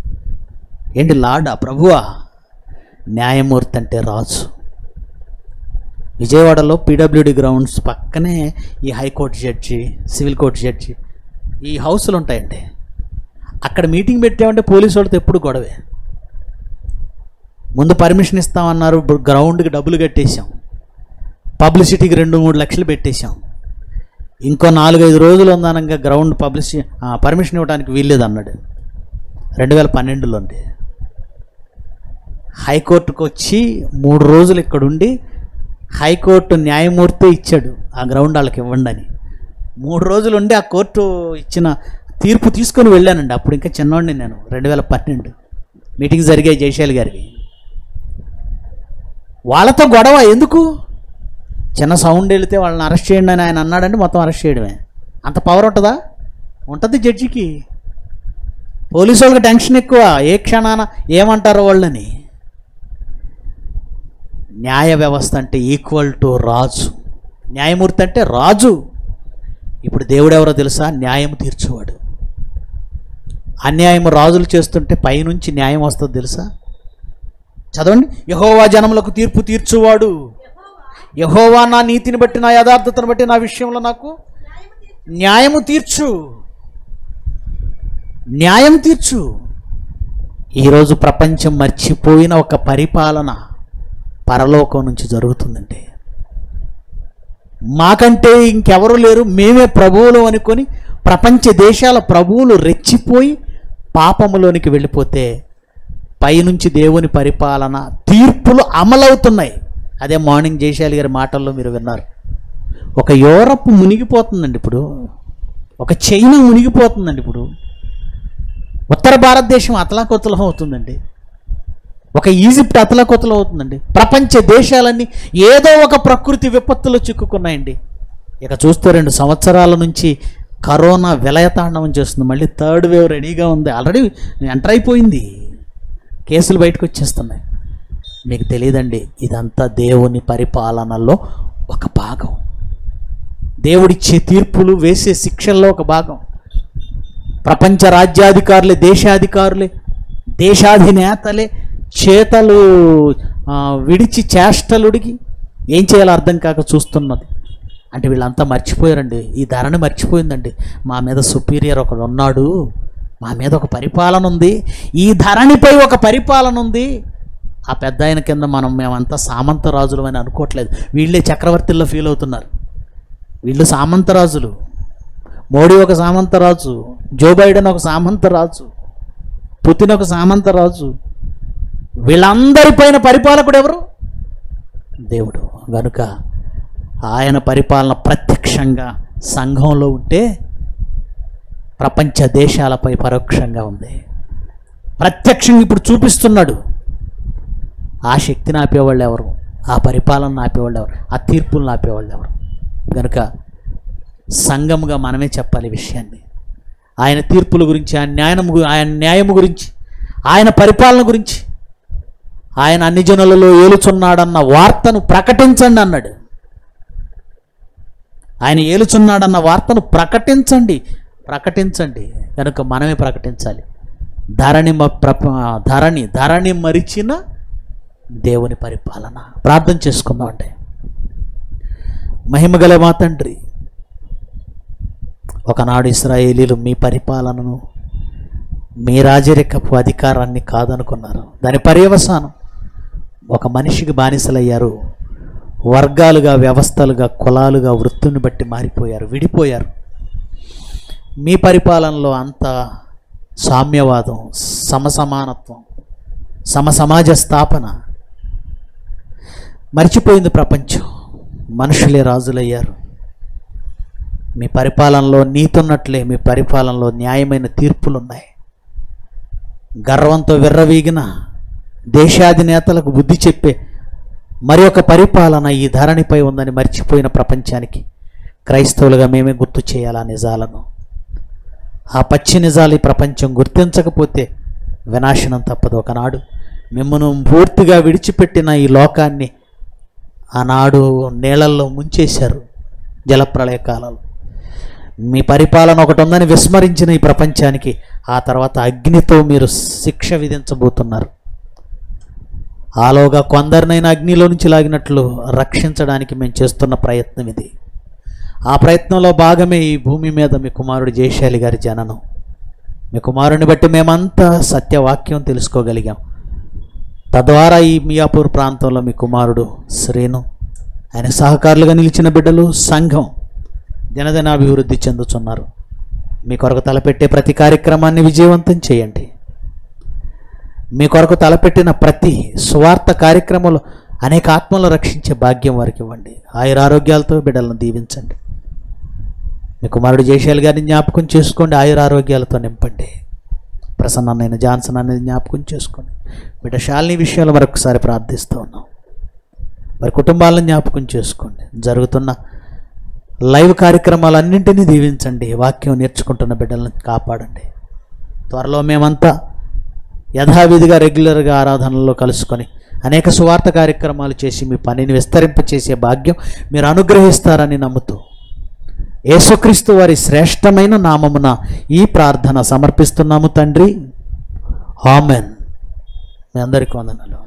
ఏంటి లాడా ప్రభువా న్యాయమూర్తి అంటే రాజు విజయవాడలో పీడబ్ల్యూడి గ్రౌండ్స్ పక్కనే ఈ high court judge civil court judge ఈ హౌస్లు ఉంటాయండి అక్కడ మీటింగ్ పెట్టామంటే పోలీసు వాళ్ళతో ఎప్పుడు గొడవే ముందు పర్మిషన్ ఇస్తామన్నారు ఇప్పుడు గ్రౌండ్కి డబ్బులు కట్టేశాం పబ్లిసిటీకి రెండు మూడు లక్షలు పెట్టేశాం ఇంకో నాలుగైదు రోజులు ఉందనగా గ్రౌండ్ పబ్లిసి పర్మిషన్ ఇవ్వడానికి వీల్లేదు అన్నాడు రెండు వేల పన్నెండులో అండి హైకోర్టుకు వచ్చి మూడు రోజులు ఇక్కడ ఉండి హైకోర్టు న్యాయమూర్తి ఇచ్చాడు ఆ గ్రౌండ్ వాళ్ళకి ఇవ్వండి అని మూడు రోజులు ఉండి ఆ కోర్టు ఇచ్చిన తీర్పు తీసుకొని వెళ్ళానండి అప్పుడు ఇంకా చిన్నవాడిని నేను రెండు వేల పన్నెండు మీటింగ్ జరిగాయి జయశాలి గారికి వాళ్ళతో గొడవ ఎందుకు చిన్న సౌండ్ వెళితే వాళ్ళని అరెస్ట్ చేయండి అని ఆయన అన్నాడంటే మొత్తం అరెస్ట్ చేయడమే అంత పవర్ ఉంటుందా ఉంటుంది జడ్జికి పోలీసు వాళ్ళకి టెన్షన్ ఎక్కువ ఏ క్షణాన ఏమంటారో వాళ్ళని న్యాయ వ్యవస్థ అంటే ఈక్వల్ టు రాజు న్యాయమూర్తి అంటే రాజు ఇప్పుడు దేవుడు ఎవరో తెలుసా న్యాయం తీర్చువాడు అన్యాయం రాజులు చేస్తుంటే పైనుంచి న్యాయం వస్తుంది తెలుసా చదవండి యహోవా జనములకు తీర్పు తీర్చువాడు యహోవా నా నీతిని బట్టి నా యథార్థతను బట్టి నా విషయంలో నాకు న్యాయము తీర్చు న్యాయం తీర్చు ఈరోజు ప్రపంచం మర్చిపోయిన ఒక పరిపాలన పరలోకం నుంచి జరుగుతుందండి మాకంటే ఇంకెవరు లేరు మేమే ప్రభువులు అనుకొని ప్రపంచ దేశాల ప్రభువులు రెచ్చిపోయి పాపములోనికి వెళ్ళిపోతే పైనుంచి దేవుని పరిపాలన తీర్పులు అమలవుతున్నాయి అదే మార్నింగ్ జయశాలి గారి మాటల్లో మీరు విన్నారు ఒక యూరప్ మునిగిపోతుందండి ఇప్పుడు ఒక చైనా మునిగిపోతుందండి ఇప్పుడు ఉత్తర భారతదేశం అతలాకుతలం అవుతుందండి ఒక ఈజిప్ట్ అతలాకుతలం అవుతుందండి ప్రపంచ దేశాలన్నీ ఏదో ఒక ప్రకృతి విపత్తులో చిక్కుకున్నాయండి ఇక చూస్తే రెండు సంవత్సరాల నుంచి కరోనా విలయతాండవం చేస్తుంది మళ్ళీ థర్డ్ వేవ్ రెడీగా ఉంది ఆల్రెడీ ఎంటర్ అయిపోయింది కేసులు బయటకు వచ్చేస్తున్నాయి మీకు తెలియదండి ఇదంతా దేవుని పరిపాలనలో ఒక భాగం దేవుడిచ్చే తీర్పులు వేసే శిక్షల్లో ఒక భాగం ప్రపంచ రాజ్యాధికారులే దేశాధికారులే దేశాధినేతలే చేతలు ఆ, విడిచి చేష్టలుడికి ఏం చేయాలో అర్థం కాక చూస్తున్నది అంటే వీళ్ళంతా మర్చిపోయారండి ఈ ధరని మర్చిపోయిందండి మా మీద సుపీరియర్ ఒకడు ఉన్నాడు మా మీద ఒక పరిపాలన ఉంది ఈ ధరణిపై ఒక పరిపాలన ఉంది ఆ పెద్ద ఆయన కింద మనం మేమంతా సామంత రాజులు అని అనుకోవట్లేదు వీళ్ళే చక్రవర్తుల్లో ఫీల్ అవుతున్నారు వీళ్ళు సామంతరాజులు మోడీ ఒక సామంతరాజు జో బైడెన్ ఒక సామంతరాజు పుతిన్ ఒక సామంతరాజు వీళ్ళందరిపైన పరిపాలకుడు ఎవరు దేవుడు గనుక ఆయన పరిపాలన ప్రత్యక్షంగా సంఘంలో ఉంటే ప్రపంచ దేశాలపై పరోక్షంగా ఉంది ప్రత్యక్షంగా ఇప్పుడు చూపిస్తున్నాడు ఆ శక్తిని ఆపేవాళ్ళు ఎవరు ఆ పరిపాలన ఆపేవాళ్ళు ఎవరు ఆ తీర్పులను ఆపేవాళ్ళు ఎవరు కనుక సంఘముగా మనమే చెప్పాలి ఈ విషయాన్ని ఆయన తీర్పుల గురించి ఆయన న్యాయము గు- ఆయన న్యాయము గురించి ఆయన పరిపాలన గురించి ఆయన అన్ని జనులలో ఏలుచున్నాడన్న వార్తను ప్రకటించండి అన్నాడు ఆయన ఏలుచున్నాడన్న వార్తను ప్రకటించండి ప్రకటించండి కనుక మనమే ప్రకటించాలి ధరణి మ- ప్రప ధరణి ధరణి మరిచిన దేవుని పరిపాలన ప్రార్థన చేసుకుందాం అంటే మహిమగల మా తండ్రి ఒకనాడు ఇస్రాయేలీలు మీ పరిపాలనను మీ రాజరికపు అధికారాన్ని కాదనుకున్నారు దాని పర్యవసానం ఒక మనిషికి బానిసలయ్యారు వర్గాలుగా వ్యవస్థలుగా కులాలుగా వృత్తిని బట్టి మారిపోయారు విడిపోయారు మీ పరిపాలనలో అంత సామ్యవాదం సమసమానత్వం సమసమాజ స్థాపన మర్చిపోయింది ప్రపంచం మనుషులే రాజులయ్యారు మీ పరిపాలనలో నీతున్నట్లే మీ పరిపాలనలో న్యాయమైన తీర్పులు ఉన్నాయి గర్వంతో విర్రవీగిన దేశాధినేతలకు బుద్ధి చెప్పే మరి ఒక పరిపాలన ఈ ధరణిపై ఉందని మర్చిపోయిన ప్రపంచానికి క్రైస్తవులుగా మేమే గుర్తు చేయాలి ఆ నిజాలను ఆ పచ్చి నిజాలు ఈ ప్రపంచం గుర్తించకపోతే వినాశనం తప్పదు ఒకనాడు మిమ్మను పూర్తిగా విడిచిపెట్టిన ఈ లోకాన్ని ఆనాడు నీళ్ళల్లో ముంచేశారు జలప్రళయ కాలంలో మీ పరిపాలన ఒకటి ఉందని విస్మరించిన ఈ ప్రపంచానికి ఆ తర్వాత అగ్నితో మీరు శిక్ష విధించబోతున్నారు ఆలోగా కొందరినైనా అగ్నిలో నుంచి లాగినట్లు రక్షించడానికి మేము చేస్తున్న ప్రయత్నం ఇది ఆ ప్రయత్నంలో భాగమే ఈ భూమి మీద మీ కుమారుడు జయశాలి గారి జననం మీ కుమారుని బట్టి మేమంతా సత్యవాక్యం తెలుసుకోగలిగాం తద్వారా ఈ మియాపూర్ ప్రాంతంలో మీ కుమారుడు శ్రీను ఆయన సహకారులుగా నిలిచిన బిడ్డలు సంఘం దినదినాభివృద్ధి చెందుతున్నారు మీ కొరకు తలపెట్టే ప్రతి కార్యక్రమాన్ని విజయవంతం చేయండి మీ కొరకు తలపెట్టిన ప్రతి స్వార్థ కార్యక్రమంలో అనేక ఆత్మలను రక్షించే భాగ్యం వారికి ఇవ్వండి ఆయుర ఆరోగ్యాలతో బిడ్డలను దీవించండి మీ కుమారుడు జయశాల్ గారిని జ్ఞాపకం చేసుకోండి ఆయుర ఆరోగ్యాలతో నింపండి ప్రసన్నమైన జాన్సన్ అనేది జ్ఞాపకం చేసుకోండి బిడ్డ శాలిని విషయాలు మరొకసారి ప్రార్థిస్తూ ఉన్నాం వారి కుటుంబాలను జ్ఞాపకం చేసుకోండి జరుగుతున్న లైవ్ కార్యక్రమాలన్నింటినీ దీవించండి వాక్యం నేర్చుకుంటున్న బిడ్డలను కాపాడండి త్వరలో మేమంతా యథావిధిగా రెగ్యులర్గా ఆరాధనలో కలుసుకొని అనేక సువార్త కార్యక్రమాలు చేసి మీ పనిని విస్తరింపచేసే భాగ్యం మీరు అనుగ్రహిస్తారని నమ్ముతూ యేసుక్రీస్తు వారి శ్రేష్టమైన నామమున ఈ ప్రార్థన సమర్పిస్తున్నాము తండ్రి ఆమెన్ మీ అందరికీ వందనాలు